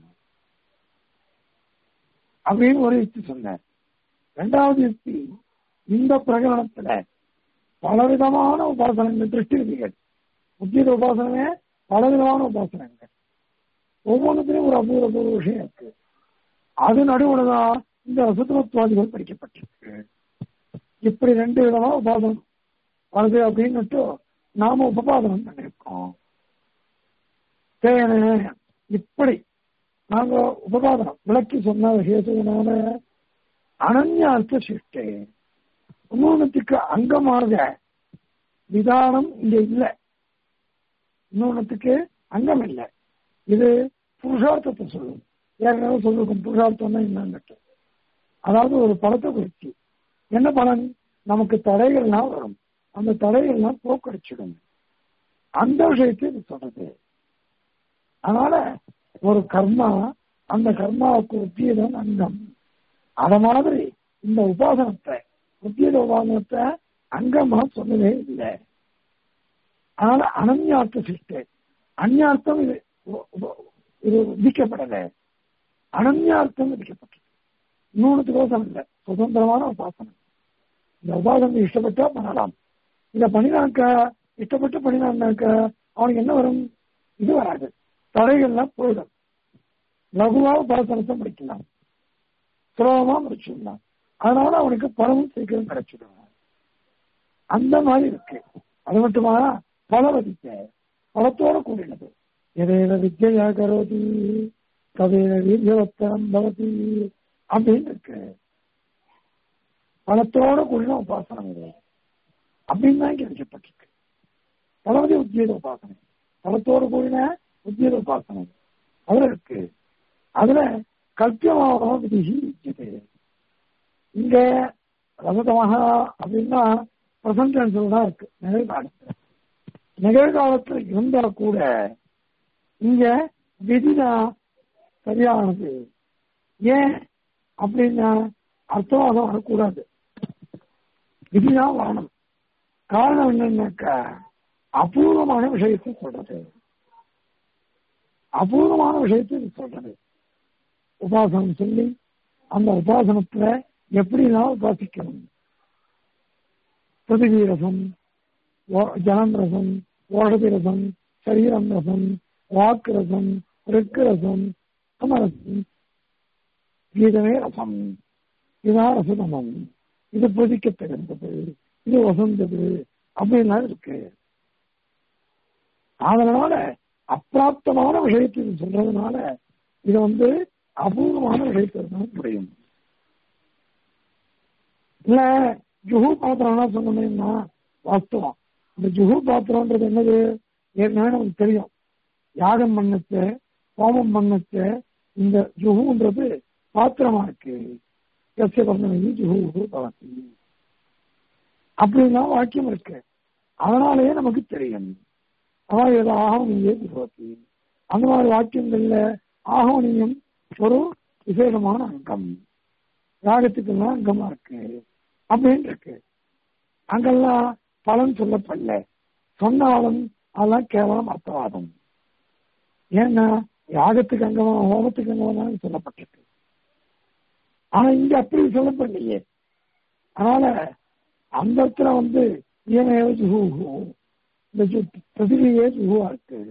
அப்படின்னு ஒரு யுக்தி சொன்னேன் ரெண்டாவது யுக்தி இந்த பிரகரணத்துல பலவிதமான உபாசனங்கள் திருஷ்டி விதிகள் முக்கிய உபாசனமே பலவிதமான உபாசனங்கள் ஒவ்வொன்றுத்திலும் ஒரு அபூர்வ அபூர்வ விஷயம் இருக்கு அது நடுவுல தான் இந்த அசுத்தமத்துவாதிகள் படிக்கப்பட்டிருக்கு இப்படி ரெண்டு விதமா உபாசனம் வருது அப்படின்னுட்டு நாம உபபாதனம் பண்ணிருக்கோம் தேன இப்படி நாங்க உபபாதனம் விளக்கி சொன்ன விஷயத்தினால அனன்யார்த்த சிஷ்டே இன்னொன்னுக்கு அங்கமாக விதானம் இங்க இல்லை இன்னொன்னுக்கு அங்கம் இல்லை இது புருஷார்த்தத்தை சொல்லும் ஏற்கனவே சொல்லிருக்கும் புருஷார்த்தம்னா என்னன்னு அதாவது ஒரு படத்தை குறித்து என்ன பலன் நமக்கு தடைகள்லாம் வரும் அந்த தடைகள்லாம் போக்கடிச்சிடும் அந்த விஷயத்தை இது சொல்றது அதனால ஒரு கர்மா அந்த கர்மாவுக்கு உத்தியதன் அங்கம் அத மாதிரி இந்த உபாசனத்தை உத்தியத உபாசனத்தை அங்கமா சொல்லவே இல்லை அதனால அனன்யார்த்த சிஷ்டை அந்யார்த்தம் இது இது விதிக்கப்படலை அனன்யார்த்தம் விதிக்கப்பட்டது இன்னொன்று தோஷம் இல்லை சுதந்திரமான உபாசனம் இந்த உபாசனம் இஷ்டப்பட்டா பண்ணலாம் இத பண்ணினாக்கா இஷ்டப்பட்டு பண்ணினாக்க அவனுக்கு என்ன வரும் இது வராது தடைகள்லாம் போயிடும் லகுவா உபாசனத்தை முடிக்கலாம் சுலபமா முடிச்சிடலாம் அதனால அவனுக்கு பணமும் சீக்கிரம் கிடைச்சிடும் அந்த மாதிரி இருக்கு அது மட்டுமா பலவதிக்க பலத்தோட கூடினது எதையில வித்யா கரோதி கதையில வீரியவத்தனம் பவதி அப்படின்னு இருக்கு பலத்தோட கூடின உபாசனம் இது அப்படின்னு தான் கிடைக்கப்பட்டிருக்கு பலவதி உத்தியோக உபாசனை பலத்தோடு கூடின உத்தியோக உபாசனை அதுல இருக்கு அதுல கல்பியமாக விதிகி இருக்குது இங்க ரசதமாக அப்படின்னா பிரசன்ட் தான் இருக்கு நிகழ்காலத்துல நிகழ்காலத்துல இருந்தா கூட இங்க விதிதான் சரியானது ஏன் அப்படின்னா அர்த்தவாதம் வரக்கூடாது விதிதான் வரணும் காரணம் என்னன்னாக்கா அபூர்வமான விஷயத்தை சொல்றது அபூர்வமான விஷயத்தை சொல்றது உபாசனம் சொல்லி அந்த உபாசனத்துல எப்படிலாம் உபாசிக்கணும் பிருத்திவி ரசம் ஜலம் ரசம் ஓஷதி ரசம் சரீரம் ரசம் வாக்கு ரசம் ரிக்கு ரசம் சமரசம் கீதமே ரசம் இதுதான் ரசதமம் இது புதிக்கத்தகுந்தது இது வசந்தது அப்படின்லாம் இருக்கு அதனால அப்பிராப்தமான விஷயத்தை சொல்றதுனால இது வந்து அபூர்வமான விஷயத்தை தான் முடியும் இல்ல ஜுஹு பாத்திரம்னா சொன்னோம்னா வாஸ்தவம் இந்த ஜுஹு பாத்திரம்ன்றது என்னது ஏற்கனவே நமக்கு தெரியும் யாகம் பண்ணச்சு ஹோமம் பண்ணச்சு இந்த ஜுஹுன்றது பாத்திரமா இருக்கு எஸ்ய பண்ணி ஜுஹு பவதி அப்படின்னா வாக்கியம் இருக்கு அதனாலேயே நமக்கு தெரியும் அதான் ஏதோ ஆகவனியே ஜுஹோதி அந்த மாதிரி வாக்கியங்கள்ல ஆகவனியம் ஒரு விசேஷமான அங்கம் ராகத்துக்கெல்லாம் அங்கமா இருக்கு அப்படின்னு இருக்கு அங்கெல்லாம் பலன் சொல்லப்படல சொன்னாலும் அதெல்லாம் கேவலம் அர்த்தவாதம் ஏன்னா யாகத்துக்கு அங்கமா ஹோமத்துக்கு அங்கமா சொல்லப்பட்டிருக்கு ஆனா இங்க அப்படி சொல்லப்படலையே அதனால அந்த இடத்துல வந்து இயமையோ ஜுஹூ இந்த பிரதிவியே ஜுஹுவா இருக்கு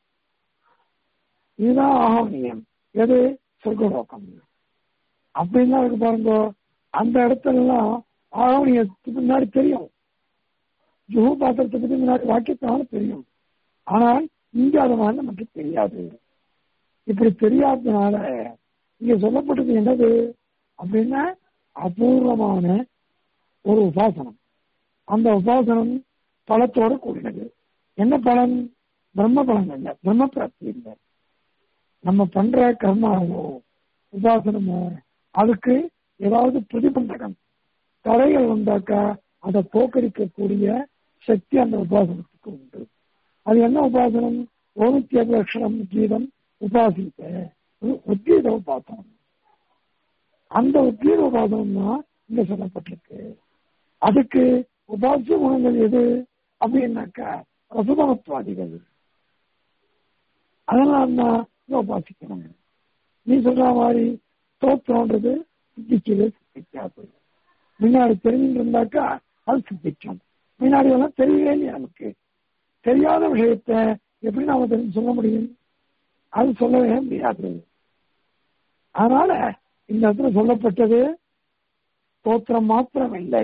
இதுதான் ஆகவனியம் எது சொர்க்கலோகம் அப்படின்னா இருக்கு பாருங்க அந்த இடத்துலலாம் ஆகவனியத்துக்கு முன்னாடி தெரியும் ஜுஹு பாத்திரத்தை பத்தி முன்னாடி வாக்கியத்தினால தெரியும் ஆனால் இங்க அது மாதிரி நமக்கு தெரியாது இப்படி தெரியாததுனால இங்க சொல்லப்பட்டது என்னது அப்படின்னா அபூர்வமான ஒரு உபாசனம் அந்த உபாசனம் பலத்தோட கூடினது என்ன பலன் பிரம்ம பலன் இல்லை பிரம்ம பிராப்தி இல்லை நம்ம பண்ற கர்மாவோ உபாசனமோ அதுக்கு ஏதாவது பிரதிபந்தகம் தடைகள் வந்தாக்கா அதை போக்கடிக்கக்கூடிய சக்தி அந்த உபாசனத்துக்கு உண்டு அது என்ன உபாசனம் ஓமித்திய லட்சணம் கீதம் உபாசித்த உத்கீத உபாசனம் அந்த உத்கீத உபாசனம் தான் இங்க சொல்லப்பட்டிருக்கு அதுக்கு உபாசிய குணங்கள் எது அப்படின்னாக்கா ரசதமத்துவாதிகள் அதனால தான் இங்க உபாசிக்கணும் நீ சொல்ற மாதிரி தோத்திரம்ன்றது சித்திக்கவே சித்திக்காது முன்னாடி தெரிஞ்சுட்டு இருந்தாக்கா அது சித்திக்கும் முன்னாடி எல்லாம் தெரியவே இல்லையா நமக்கு தெரியாத விஷயத்த எப்படி நாம தெரிஞ்சு சொல்ல முடியும் அது சொல்லவே முடியாது அதனால இந்த இடத்துல சொல்லப்பட்டது தோத்திரம் மாத்திரம் இல்லை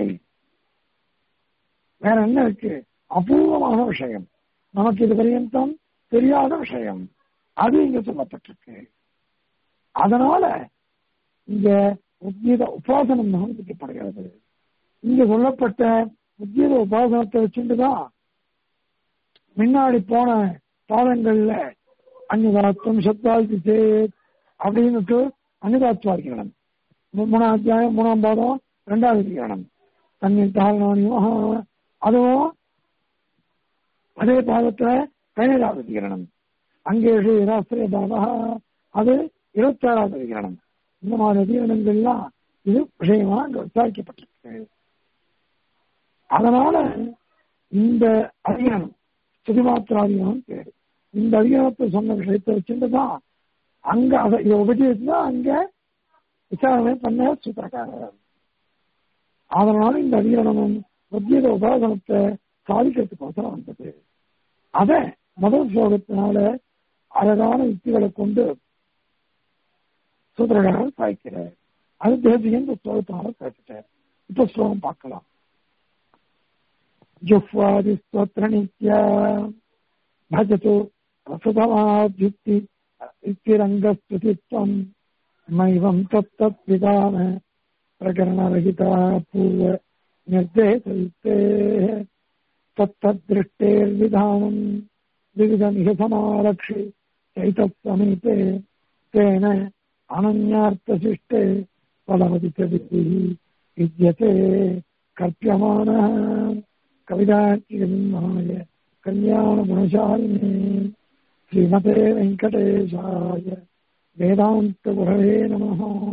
வேற என்ன இருக்கு அபூர்வமான விஷயம் நமக்கு இது பரியந்தம் தெரியாத விஷயம் அது இங்க சொல்லப்பட்டிருக்கு அதனால இங்க உத்கீத உபாசனம் தான் விதிக்கப்படுகிறது இங்க சொல்லப்பட்ட உத்கீத உபாசனத்தை வச்சுட்டுதான் முன்னாடி போன பாதங்கள்ல அன்னிதாத்துவம் சத்தாதி சேத் அப்படின்னுட்டு அன்னிதாத்வாதிகரணம் மூணாம் அத்தியாயம் மூணாம் பாதம் ரெண்டாவது அதிகரணம் தண்ணீர் தாழ்நாணியம் அதுவும் அதே பாதத்துல பதினேழாவது அதிகரணம் அங்கே ராஸ்திரிய பாதா அது இருபத்தாறாவது அதிகரணம் இந்த மாதிரி அதிகரணங்கள்லாம் இது விஷயமா அங்க விசாரிக்கப்பட்டிருக்கு அதனால இந்த அதிகரணம் சுதிமாத்திராதிகரணம் பேரு இந்த அதிகாரத்தை சொன்ன விஷயத்தை வச்சுட்டுதான் அங்க அதை இதை உபதேசிச்சுதான் அங்க விசாரணை பண்ண சூத்திரக்காரர் அதனால இந்த அதிகரணமும் உத்தியோக உபாசனத்தை சாதிக்கிறதுக்கோசரம் வந்தது அத முதல் ஸ்லோகத்தினால அழகான யுக்திகளை கொண்டு சூத்திரக்காரர் சாய்க்கிறார் அது தேசிய இந்த ஸ்லோகத்தினால சாய்ச்சிட்டார் இப்ப ஸ்லோகம் பார்க்கலாம் जुह्वादि स्तोत्र नित्या भजतु रसतमाभ्युक्ति इतिरङ्गस्तुतित्वम् मैवम् तत्तत्विधान प्रकरणरहिता पूर्व निर्देशयुक्तेः तत्तद्दृष्टेर्विधानम् विविधमिह समारक्षि चैतत्समीपे तेन अनन्यार्थशिष्टे फलमति च विधिः विद्यते कल्प्यमानः कविदाचिरन्माय कल्याणगुणशालिने श्रीमते वेङ्कटेशाय वेदान्तगुरवे नमः